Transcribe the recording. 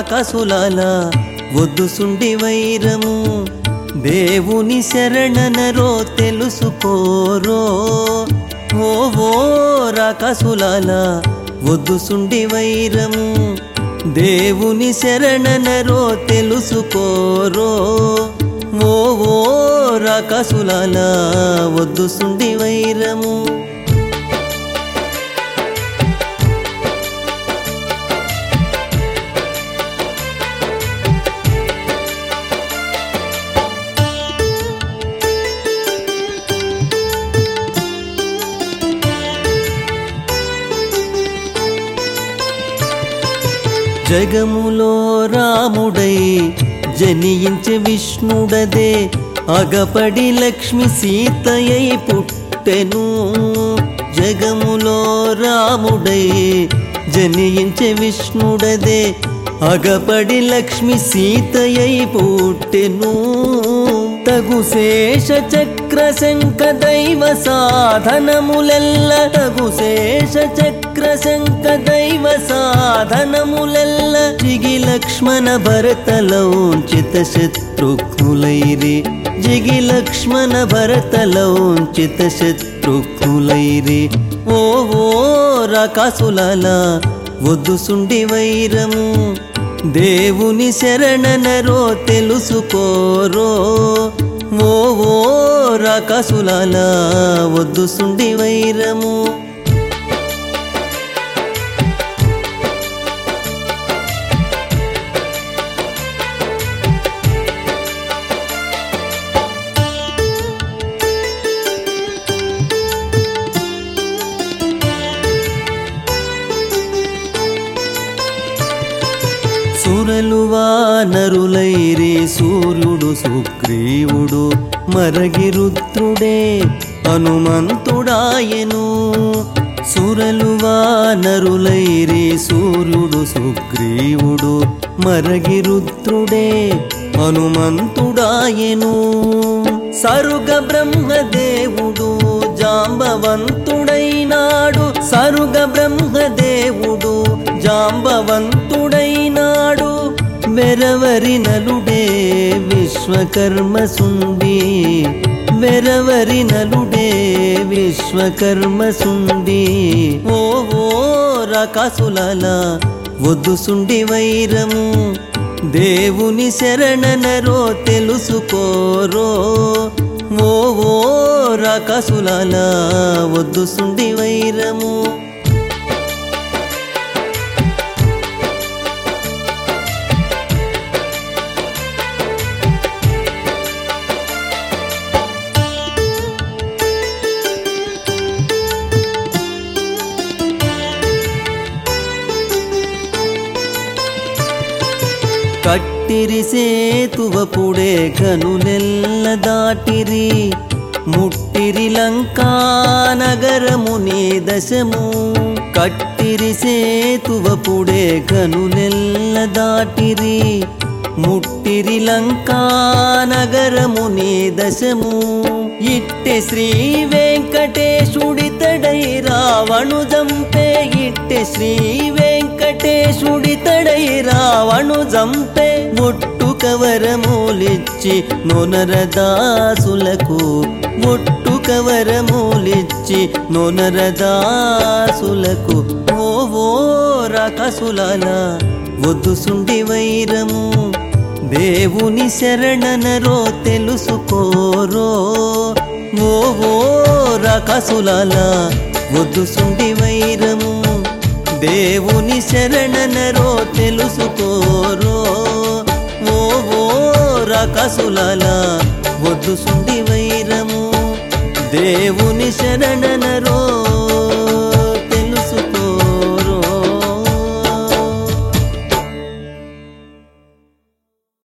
రాకసులాల వద్దు సుండి వైరము దేవుని శరణనరో తెలుసుకోరో ఓ ఓ రాకసులాల వద్దు సుండి వైరము దేవుని శరణనరో తెలుసుకోరో ఓ ఓ రాకసులాల వద్దు సుండి వైరము జగములో రాముడై జనించే విష్ణుడదే అగపడి లక్ష్మి సీతయై పుట్టెను జగములో రాముడై జనించే విష్ణుడదే అగపడి లక్ష్మి సీతయై పుట్టెను తగు శేష చక్ర శంఖ దైవ సాధనములెల్ల తగు శేష చక్ర శంఖ దైవ సాధనములెల్ల జిగి లక్ష్మణ భరతలౌంచిత శత్రుఘ్నులైరి జిగి లక్ష్మణ భరతలౌంచిత శత్రుఘ్నులైరి ఓ ఓ రాకాసులాల వద్దు సుండి వైరము దేవుని శరణనరో తెలుసుకోరో ఓ ఓ రాకాసులాల వద్దు సుండి వైరము సురలు వానరులైరి సూర్యుడు సుగ్రీవుడు మరగి రుద్రుడే హనుమంతుడాయను సురలు వానరులైరి సూర్యుడు సుగ్రీవుడు మరగి రుద్రుడే హనుమంతుడాయను సరుగ బ్రహ్మదేవుడు జాంబవంతుడైనాడు సరుగ బ్రహ్మదేవుడు జాంబవంతుడైనాడు వెరవరి నలుడే విశ్వకర్మ సుండి వెరవరి నలుడే విశ్వకర్మ సుండి ఓ ఓ రకాసులాల వద్దు సుండి వైరము దేవుని శరణనరో తెలుసుకోరో ఓ ఓ రాకాసులాల వద్దు సుండి వైరము కట్టిరి సేతువపుడే కనులెల్ల దాటిరి ముట్టిరి లంకా నగరముని దశము కట్టిరి సేతువపుడే కనులెల్ల దాటిరి ముట్టిరి లంకా నగరముని దశము ఇట్టె శ్రీ వెంకటేశుడితడై రావణు జంపే ఇట్టె శ్రీ వెంకటేశుడితడై రావణు జంపే ఒట్టు కవరమూలిచ్చి నొనరదాసులకు ఒట్టు కవరమూలిచ్చి నొనరదాసులకు ఓ ఓ రాకసులాల వద్దు సుండి వైరము దేవుని శరణనరో తెలుసుకోరో ఓ ఓ రాకసులాల వద్దు సుండి వైరము దేవుని శరణనరో తెలుసుకోరో ఓ ఓ రాకసులాల వద్దు సుండి వైరము దేవుని శరణనరో